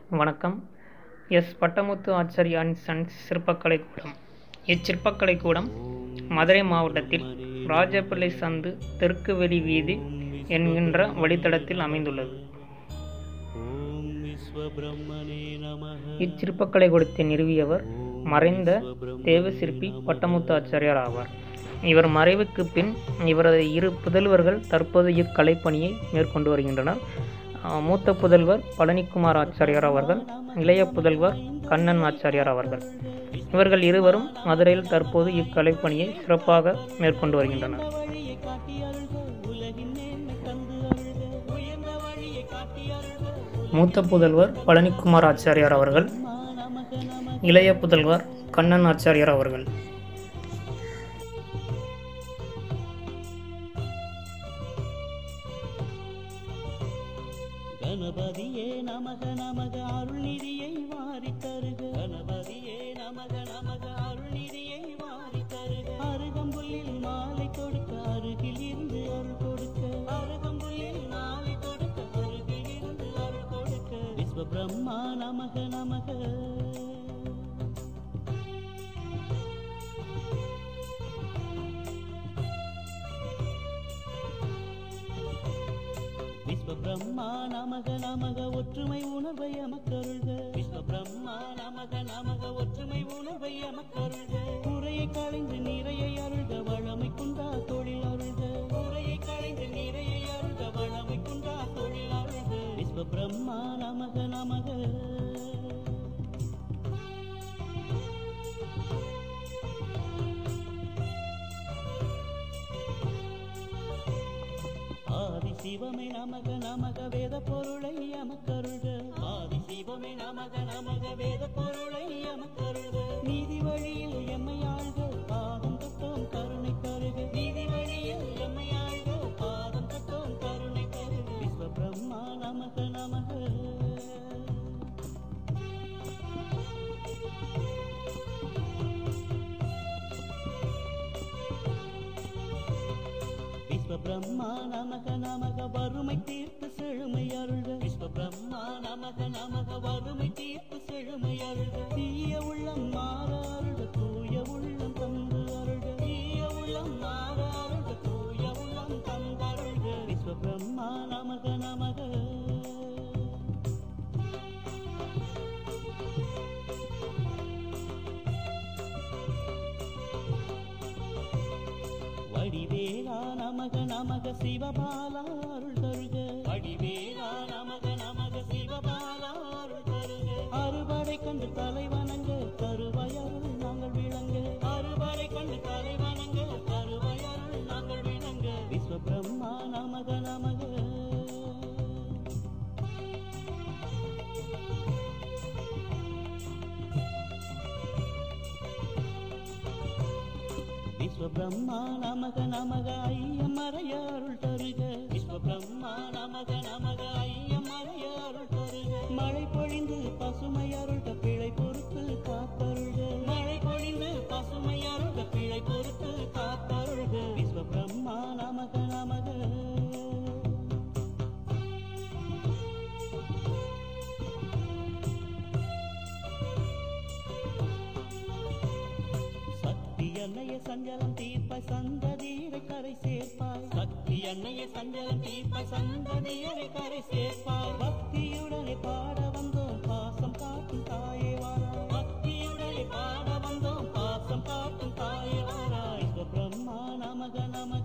வணக்கம் S Pattamuthu Achariya and sons சிற்பக்கலை கூடம் இச்சிற்பக்கலை கூடம் மதுரை மாவட்டத்தில் ராஜப்பிள்ளை சந்து தெற்கு வெளி வீதி என்கின்ற வழித்தடத்தில் அமைந்துள்ளது இச்சிற்பக்கலை கூடத்தை நிறுவியவர் மறைந்த தேவசிற்பி பட்டமுத்து ஆச்சாரியார் ஆவார் இவர் மறைவுக்கு பின் இவரது இரு புதல்வர்கள் தற்போது இக்கலைப்பணியை மேற்கொண்டு வருகின்றனர் அஹ் மூத்த புதல்வர் பழனிக்குமார் ஆச்சாரியார் அவர்கள் இளைய புதல்வர் கண்ணன் ஆச்சாரியார் அவர்கள் இவர்கள் இருவரும் மதுரையில் தற்போது இக்கலைப்பணியை சிறப்பாக மேற்கொண்டு வருகின்றனர் மூத்த புதல்வர் பழனிக்குமார் ஆச்சாரியார் அவர்கள் இளைய புதல்வர் கண்ணன் ஆச்சாரியார் அவர்கள் கணபதியே நமக நமக அருள்நிதியை வாரி தருக கணபதியே நமக நமக அருள்நிதியை வாரி தருக அருகம்புல்லில் மாலை கொடுக்க அருகில் இருந்து அருள் கொடுக்க அருகம்புல்லில் மாலை கொடுக்க அருகில் இருந்து அருள் கொடுக்க விஸ்வ பிரம்மா நமக நமக விஸ்வ பிரம்மா நமக நமக ஒற்றுமை உணர்வை அமக்கருள்க விஸ்வ பிரம்மா நமக நமக ஒற்றுமை உணர்வை அமக்கருள்க குறையை களைந்து நிறையை அருள்க வளமை குண்டா தொழில் அருள்க குறையை களைந்து நிறையை அருள்க வளமை குண்டா தொழில் அருள்க விஸ்வ பிரம்மா நமக நமக ஆதி சிவமே நமக நமக வேத பொருளை அமக்கருள்க ஆதி சிவமே நமக நமக வேத பொருளை அமக்கருள்க நீதி வழியில் எம்மை ஆழ்க பாதம் தட்டோம் கருணை தருக நீதி வழியில் எம்மை ஆழ்க பாதம் தட்டோம் கருணை தருக விஸ்வ பிரம்மா நமக நமக விஸ்வ பிரம்மா நமக நமக வறுமை தீர்த்து செழுமை அருள்க விஸ்வ பிரம்மா நமக நமக வறுமை தீர்த்து செழுமை அருள்க தீய உள்ளம் மாற அருள்க தூய உள்ளம் தந்து அருள்க தீய உள்ளம் மாற அருள்க தூய உள்ளம் தந்தருள்க விஸ்வ பிரம்மா நமக நமக வடிவேலா நமக நமக சிவபாலா அருள் தருக வடிவேலா நமக நமக சிவபாலா அருள் தருக அறுபடை கண்டு தலைவணங்க கருவயருள் நாங்கள் விளங்க அறுபடை கண்டு தலைவணங்க கருவயருள் நாங்கள் விளங்க விஸ்வ பிரம்மா நமக நமக விஸ்வ பிரம்மா நமக நமக ஐயமறைய அருள் தருக விஸ்வ பிரம்மா நமக நமக ஐயமறைய அருள் தருக மழை பொழிந்து பசுமை அருள்க பிழை பொறுத்து காத்தருள்க மழை பொழிந்து பசுமை அருள்க பிழை பொறுத்து காத்தருள்க விஸ்வ பிரம்மா நமக நமக சக்தி அன்னைய சஞ்சலம் தீர்ப்பாய் சந்ததியரை கரை சேர்ப்பாய் சக்தி அன்னைய சஞ்சலம் தீர்ப்பாய் சந்ததியரை கரை சேர்ப்பாய் பக்தியுடனே பாட வந்தோம் பாசம் காட்டும் தாயே வாரா பக்தியுடனே பாட வந்தோம் பாசம் காட்டும் தாயே வாரா விஸ்வ பிரம்மா நமக நமக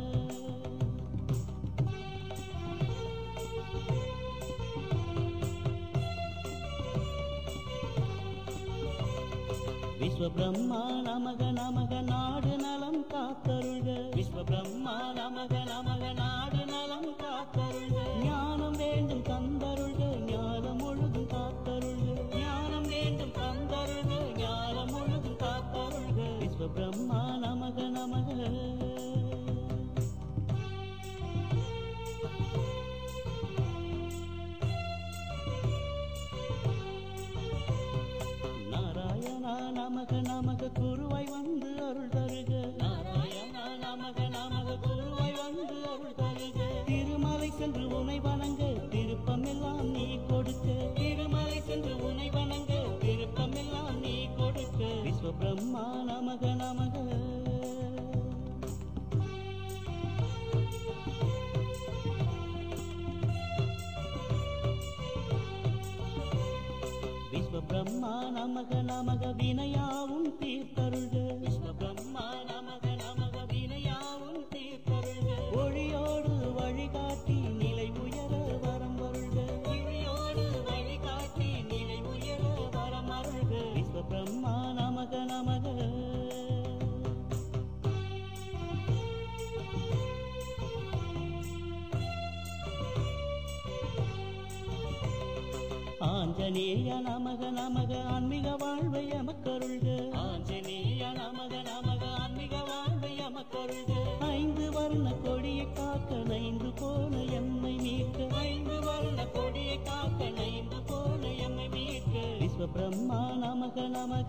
விஸ்வ பிரம்மா நமக நமக நாடு நலம் காத்தருள்க விஸ்வ பிரம்மா நமக நமக நாடு நலம் காத்தருள்க ஞானம் வேண்டும் தந்தருள்க ஞானம் முழுதும் காத்தருள்க ஞானம் வேண்டும் தந்தருள்க ஞானம் முழுதும் காத்தருள்க விஸ்வ பிரம்மா நமக நமக நாராயணா நமக நமக குருவாய் வந்து அருள் தருக நாராயணா நமக நமக குருவாய் வந்து அருள் தருக திருமலை சென்று உனை வணங்க திருப்பம் எல்லாம் நீ கொடுக்க திருமலை சென்று பிரம்மா நமக நமக வினையாவும் தீர்த்தருள்க விஸ்வ பிரம்மா நமக நமக வினையாவும் தீர்த்தருள்க ஒளியோடு வழிகாட்டி நிலை உயர வரம் வருள்க ஒளியோடு வழிகாட்டி நிலை உயர வரம் அருள்க விஸ்வ பிரம்மா நமக நமக ஆஞ்சநேய நமக நமக ஆன்மீக வாழ்வை எமக்கருள்க ஆஞ்சநேய நமக நமக ஆன்மீக வாழ்வை எமக்கருள்க ஐந்து வர்ண கொடியை காக்க நைந்து போன எம்மை மீட்க ஐந்து வர்ண கொடியை காக்க நைந்து போன எம்மை மீட்க விஸ்வ பிரம்மா நமக நமக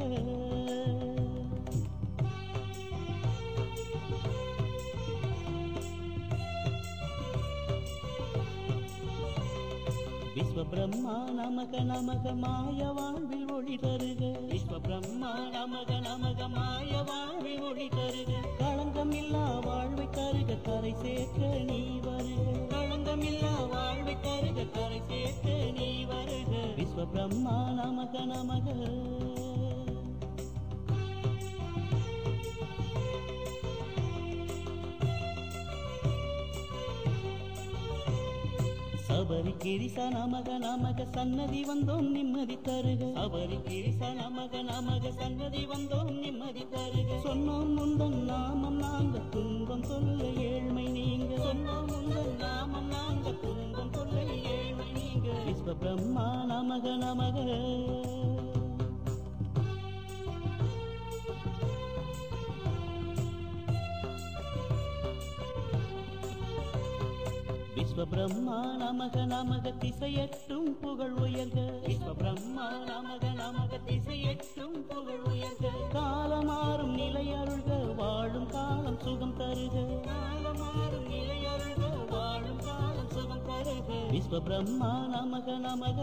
விஸ்வ பிரம்மா நமக நமக மாய வாழ்வில் ஒளி தருக விஸ்வ பிரம்மா நமக நமக மாய வாழ்வில் ஒளி தருக களங்கமில்லா வாழ்வை தருக கரை சேர்க்க நீ வருக களங்கமில்லா வாழ்வை தருக கரை சேர்க்க நீ வருக விஸ்வ பிரம்மா நமக நமக சபரி கிரிச நமக நமக சன்னதி வந்தோம் நிம்மதி தருக சபரி கிரிச நமக நமக சன்னதி வந்தோம் நிம்மதி தருக சொன்னோம் முந்தன் நாமம் நாங்க துன்பம் சொல்ல ஏழ்மை நீங்க சொன்னோம் முந்தன் நாமம் நாங்க துன்பம் சொல்ல ஏழ்மை நீங்க விஸ்வ பிரம்மா நமக நமக விஸ்வ பிரம்மா நமக நமக திசையட்டும் புகழ் உயர்க விஸ்வ பிரம்மா நமக நமக திசையட்டும் புகழ் உயர்க காலமாறும் நிலை அருள்க வாழும் காலம் சுகம் தருக காலமாறும் நிலை அருள்க வாழும் காலம் சுகம் தருக விஸ்வ பிரம்மா நமக நமக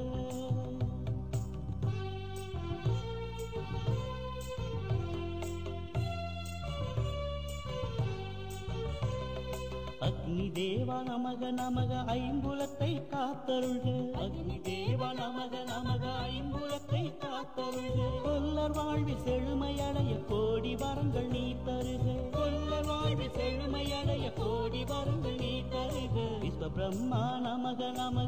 அக்னி தேவா நமக நமக ஐம்புலத்தை காத்தருள்க அக்னி தேவா நமக நமக ஐம்புலத்தை காத்தருள்க கொல்லர் வாழ்வில் செழுமையடைய கோடி வரங்கள் நீ தருக கொல்லர் வாழ்வில் செழுமையடைய கோடி வரங்கள் நீ தருக விஸ்வ பிரம்மா நமக நமக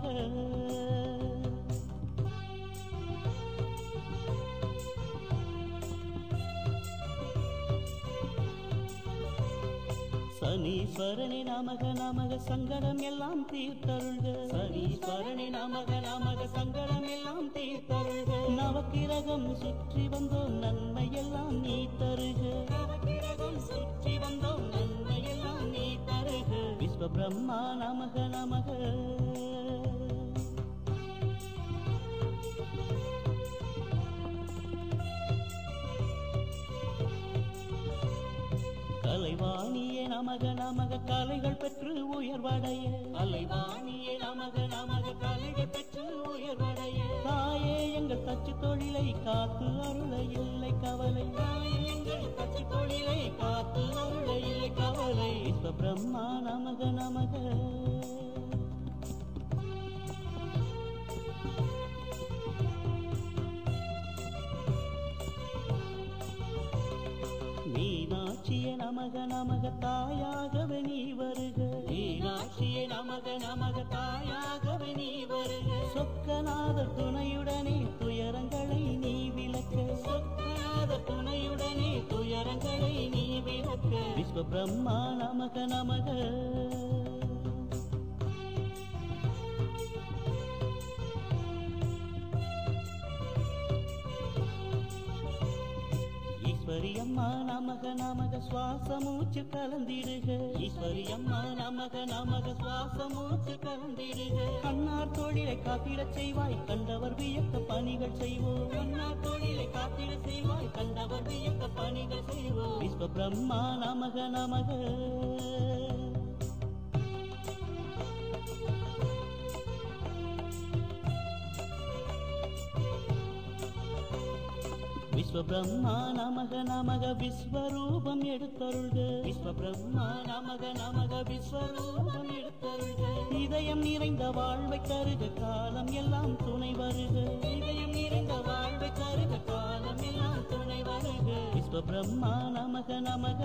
சனீஸ்வரனே நமக நமக சங்கடம் எல்லாம் தீர்த்தருள்க சனீஸ்வரனே நமக நமக சங்கடம் எல்லாம் தீர்த்தருள்க நவக்கிரகம் சுற்றி வந்தோம் நன்மை எல்லாம் நீ தருக நவக்கிரகம் சுற்றி வந்தோம் நன்மை எல்லாம் நீ தருக விஸ்வ பிரம்மா நமக நமக கலைவாணியே நமக நமக கலைகள் பெற்று உயர்வடைய கலைவாணியே நமக நமக கலைகள் பெற்று உயர்வடைய தாயே எங்கள் தச்சு தொழிலை காத்து அருள இல்லை கவலை தாயே எங்கள் தச்சு தொழிலை காத்து அருள இல்லை கவலை விஸ்வ பிரம்மா நமக நமக மீனாட்சிய நமக நமக தாயாகவே நீ வருக மீனாட்சிய நமக நமக தாயாகவே நீ வருக சொக்கநாத துணையுடனே துயரங்களை நீ விளக்க சொக்கநாத துணையுடனே துயரங்களை நீ விளக்க விஸ்வ பிரம்மா நமக நமக ஈஸ்வரி அம்மா நமக நமக சுவாச மூச்சு கலந்திடுக ஈஸ்வரி அம்மா நமக நமக சுவாச மூச்சு கலந்திடுக கண்ணார் தொழிலை காத்திடச் செய்வாய் கண்டவர் வியக்க பணிகள் செய்வோம் கண்ணார் தொழிலை காத்திட செய்வாய் கண்டவர் வியக்க பணிகள் செய்வோம் விஸ்வ பிரம்மா நமக நமக விஸ்வ பிரம்மா நமக நமக விஸ்வரூபம் எடுத்தருள்க விஸ்வ பிரம்மா நமக நமக விஸ்வரூபம் எடுத்தருள்க இதயம் நிறைந்த வாழ்வை தருக காலம் எல்லாம் துணை வருக இதயம் நிறைந்த வாழ்வை விஸ்வபிரம்மா நமக நமக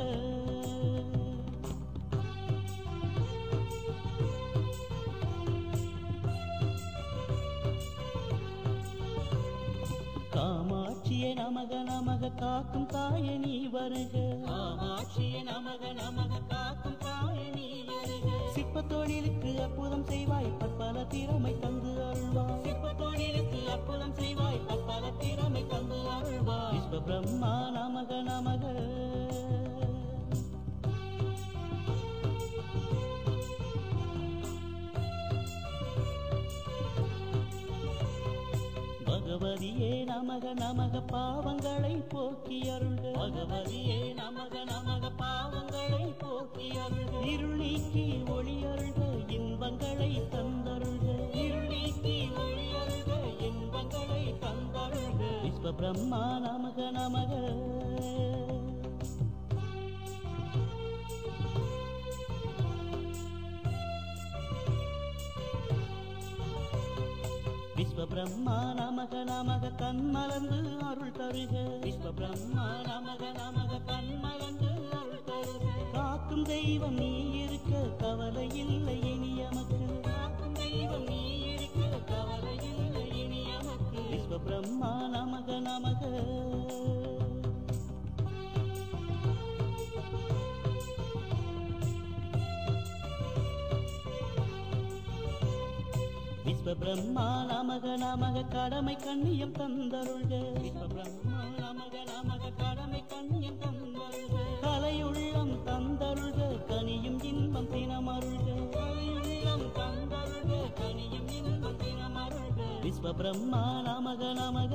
காமாட்சியே நமக நமக காக்கும் தாய நீ வருக காமாட்சியே நமக நமக காக்கும் தாய நீ வருக சிற்ப தொழிலுக்கு அற்புதம் செய்வாய் பற்பல திறமை தந்து அருள்வாய் சிற்ப தொழிலுக்கு அற்புதம் செய்வாய் பற்பல திறமை தந்து அருள்வாய் விஸ்வ பிரம்மா நமக நமக பகவதியே நமக நமக பாவங்களை போக்கி அருள்க பகவதியே நமக நமக பாவங்களை போக்கி அருள்க இருள் நீக்கி ஒளி அருள்க இன்பங்களை தந்தருள்க இருள் நீக்கி ஒளி அருள்க இன்பங்களை தந்தருள்க விஸ்வ பிரம்மா நமக நமக விஸ்வ பிரம்மா நமக நமக கண்மலர்ந்து அருள் தருக விஸ்வ பிரம்மா நமக நமக கண்மலர்ந்து அருள் தருக காக்கும் தெய்வம் நீ இருக்க கவலை இல்லை இனி எமக்கு காக்கும் தெய்வம் நீ இருக்க கவலை இல்லை இனி எமக்கு விஸ்வ பிரம்மா நமக நமக விஸ்வ பிரம்மா நமக நமக கடமை கண்ணியம் தந்தருள்க விஸ்வ பிரம்மா நமக நமக கடமை கண்ணியம் தந்தருள்க கலையுள்ளம் தந்தருள்க கனியும் இன்பம் தினமருள்க கலையுள்ளம் தந்தருள்க கனியும் இன்பம் தினமருள்க விஸ்வ பிரம்மா நமக நமக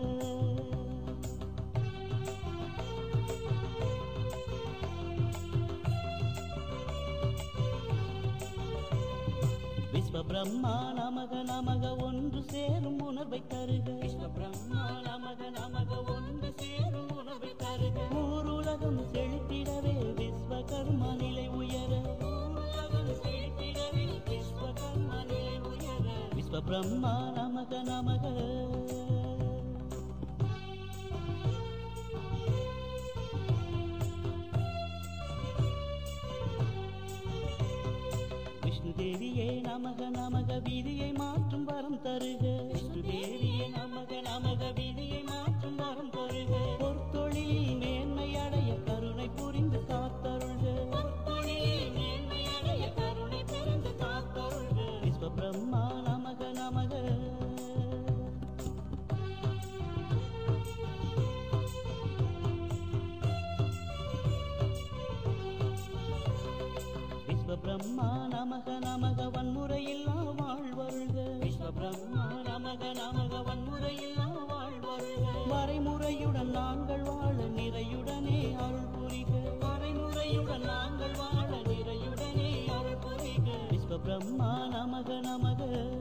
விஸ்வ பிரம்மா நமக நமக ஒன்று சேரும் உணர்வை தருக விஸ்வ பிரம்மா நமக நமக ஒன்று சேரும் உணர்வை தருக ஊருலகம் செழித்திடவே விஸ்வகர்ம நிலை உயர ஊருலகம் செழித்திடவே விஸ்வகர்ம நிலை உயர விஸ்வ பிரம்மா நமக நமக விஷ்ணு தேவியே நமக நமக விதியை மாற்றும் வரம் தருக விஷ்ணு தேவியே நமக நமக விதியை மாற்றும் வரம் தருக பொற்தொழில் மேன்மை அடைய கருணை புரிந்து காத்தருள்க பொற்தொழில் மேன்மை அடைய கருணை புரிந்து காத்தருள்க விஸ்வ பிரம்மா நமக நமக விஸ்வ பிரம்மா நமக நமக வன்முறையில்லா வாழ்வருள்க விஸ்வ பிரம்மா நமக நமக வன்முறையில்லா வாழ்வருள்க வரைமுறையுடன் நாங்கள் வாழ நிறையுடனே அருள் புரிக வரைமுறையுடன் நாங்கள் வாழ நிறையுடனே அருள் புரிக விஸ்வ பிரம்மா நமக நமக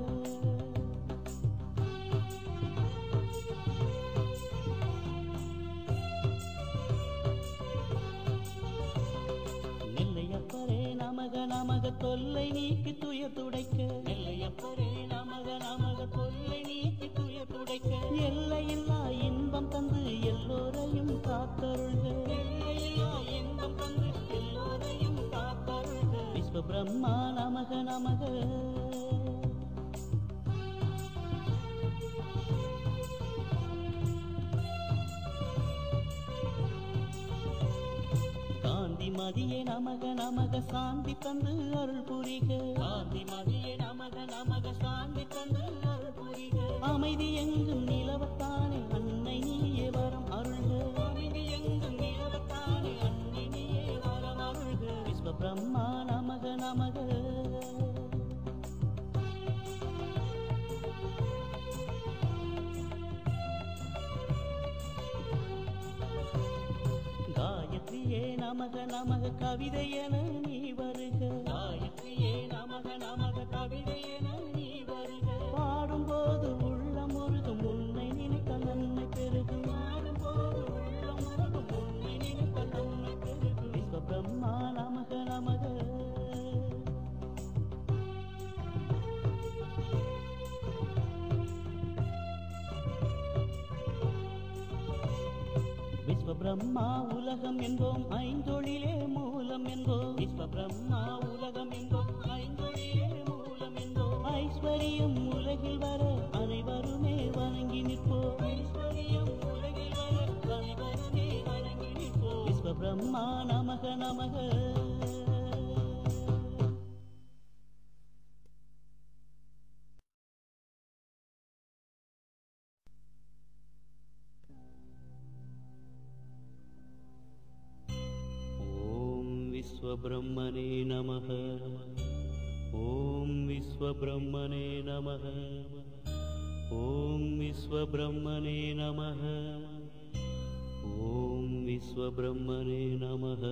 நெல்லையப்பரே நமக நமக தொல்லை நீக்கி துய துடைக்க நெல்லையப்பரே நமக நமக தொல்லை நீக்கி துய துடைக்க எல்லையில்லா இன்பம் தந்து எல்லோரையும் காத்தருள்க எல்லையில்லா இன்பம் தந்து எல்லோரையும் காத்தருள்க விஸ்வ பிரம்மா நமக நமக காந்தி மதியே நமக நமக சாந்தி தந்து அருள் புரிக காந்தி மதியே நமக நமக சாந்தி தந்து அருள் புரிக அமைதி எங்கும் நிலவத்தானே அன்னை நீயே வரம் அருள்க அமைதி எங்கும் நிலவத்தானே அன்னை நீயே வரம் அருள்க விஸ்வ பிரம்மா நமக நமக காயத்ரியே நமக நமக கவிதை என நீ வருக காயத்ரியே நமக நமக கவிதை என நீ வருக பாடும்போது உள்ளம் முருகும் உன்னை நினைக்க நன்மை பெருகும் பாடும்போது உள்ளம் முருகும் உன்னை நினைக்க நன்மை பெருகும் விஸ்வ பிரம்மா நமக நமக விஸ்வ பிரம்மா உலகம் என்போம் ஐந்தொழிலே மூலம் என்போம் விஸ்வ பிரம்மா உலகம் என்போம் ஐந்தொழிலே மூலம் என்போம் ஐஸ்வர்யம் உலகில் வர அனைவருமே வணங்கி நிற்போம் ஐஸ்வர்யம் உலகில் வர அனைவருமே வணங்கி நிற்போம் விஸ்வ பிரம்மா நமக நமக ॐ विश्वब्रह्मणे नमः ॐ विश्वब्रह्मणे नमः ॐ विश्वब्रह्मणे नमः ॐ विश्वब्रह्मणे नमः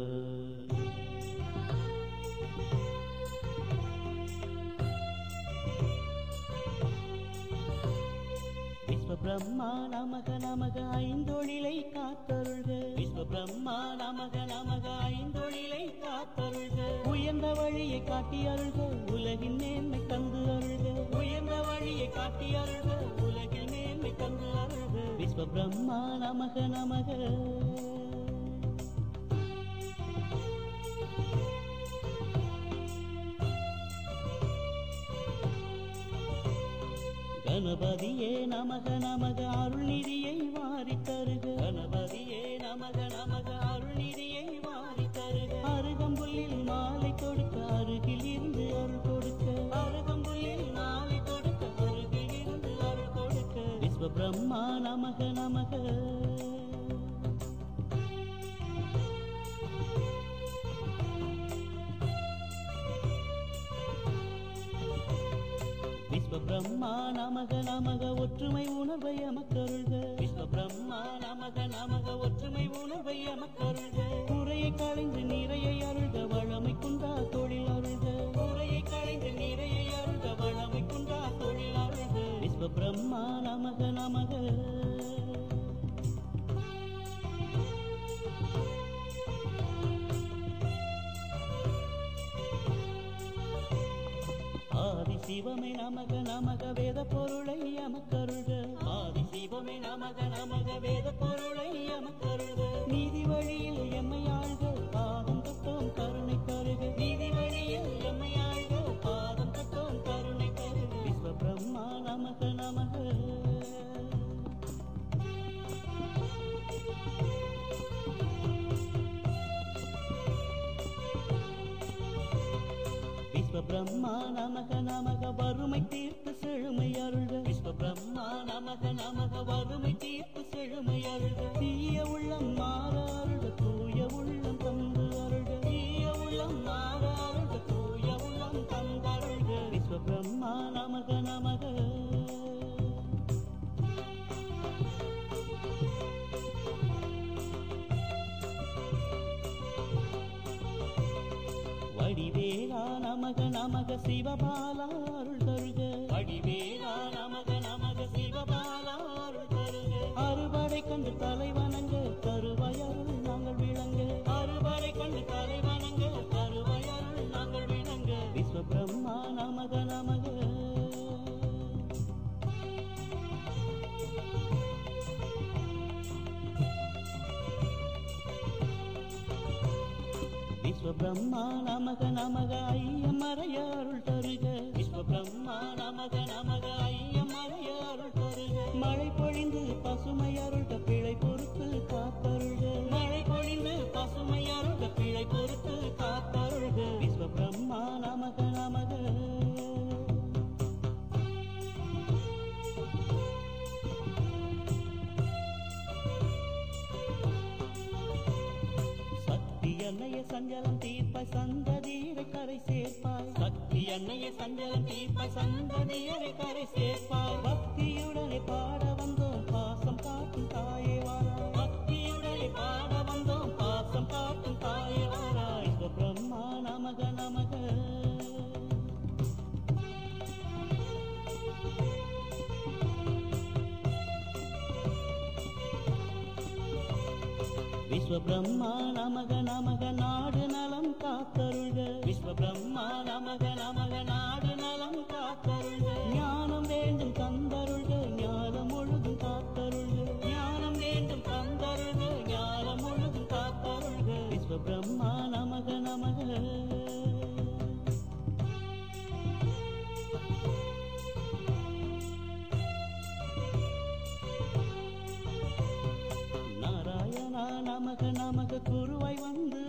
விஸ்வ பிரம்மா நமக நமக ஐந்தொழிலை காத்தருள்க விஸ்வ பிரம்மா நமக நமக ஐந்தொழிலை காத்தருள்க உயர்ந்த வழியை காட்டி அருள்க உலகின் மேன்மை தந்து அருள்க உயர்ந்த வழியை காட்டி அருள்க உலகின் மேன்மை தந்து அருள்க விஸ்வ பிரம்மா நமக நமக கணபதியே நமக நமக அருள்நிதியை வாரி தருக கணபதியே நமக நமக அருள்நிதியை வாரி தருக அருகம்புல்லில் மாலை கொடுக்க அருகில் இருந்து அருள் கொடுக்க அருகம்புல்லில் மாலை கொடுக்க அருகில் இருந்து அருள் கொடுக்க விஸ்வ பிரம்மா நமக நமக விஸ்வ பிரம்மா நமக நமக ஒற்றுமை உணர்வை அமக்கருள்க விஸ்வ பிரம்மா நமக நமக ஒற்றுமை உணர்வை அமக்கருள்க குறையை களைந்து நிறையை அருள்க வளமை குன்றா தொழில் அருள்க குறையை களைந்து நிறையை அருள்க வளமை குன்றா தொழில் அருள்க விஸ்வ பிரம்மா நமக நமக ஆதி சிவமே நமக நமக வேத பொருளை அமக்கருள்க ஆதி சிவமே நமக நமக வேத பொருளை அமக்கருள்க நீதி வழியில் எம்மை ஆழ்க பாதம் தட்டோம் கருணை தருக நீதி வழியில் எம்மை ஆழ்க பாதம் தட்டோம் கருணை தருக விஸ்வ பிரம்மா நமக நமக விஸ்வ பிரம்மா நமக நமக வறுமை தீர்த்து செழுமை அருள்க விஸ்வ பிரம்மா நமக நமக வறுமை தீர்த்து செழுமை அருள்க தீய உள்ளம் மாற அருள்க தூய உள்ளம் தந்து அருள்க தீய உள்ளம் மாற அருள்க தூய உள்ளம் தந்தருள்க விஸ்வ பிரம்மா நமக நமக வடிவேலா நமக நமக சிவபாலா அருள் தருக வடிவேலா நமக நமக சிவபாலா அருள் தருக அறுபடை கண்டு தலைவணங்க கருவயருள் நாங்கள் விளங்க அறுபடை கண்டு தலைவணங்க கருவயருள் நாங்கள் விளங்க விஸ்வ பிரம்மா நமக நமக விஸ்வ பிரம்மா நமக நமக ஐயமறைய அருள் தருக விஸ்வ பிரம்மா நமக நமக ஐயமறைய அருள் தருக மழை பொழிந்து பசுமை அருள்க பிழை பொறுத்து காத்தருள்க மழை பொழிந்து பசுமை அருள்க பிழை பொறுத்து காத்தருள்க விஸ்வ பிரம்மா நமக நமக சக்தி அன்னைய சஞ்சலம் தீர்ப்பாய் சந்ததியரை கரை சேர்ப்பாய் சக்தி அன்னைய சஞ்சலம் தீர்ப்பாய் சந்ததியரை கரை சேர்ப்பாய் பக்தியுடனே பாட வந்தோம் பாசம் காட்டும் தாயே வாரா பக்தியுடனே பாட வந்தோம் பாசம் காட்டும் தாயே வாரா விஸ்வ பிரம்மா நமக நமக விஸ்வ பிரம்மா நமக நமக நாடு நலம் காத்தருள்க விஸ்வ பிரம்மா நமக நமக நாடு நலம் காத்தருள்க ஞானம் வேண்டும் தந்தருள்க ஞானம் முழுதும் காத்தருள்க ஞானம் வேண்டும் தந்தருள்க ஞானம் முழுதும் நமக நமக குருவாய் வந்து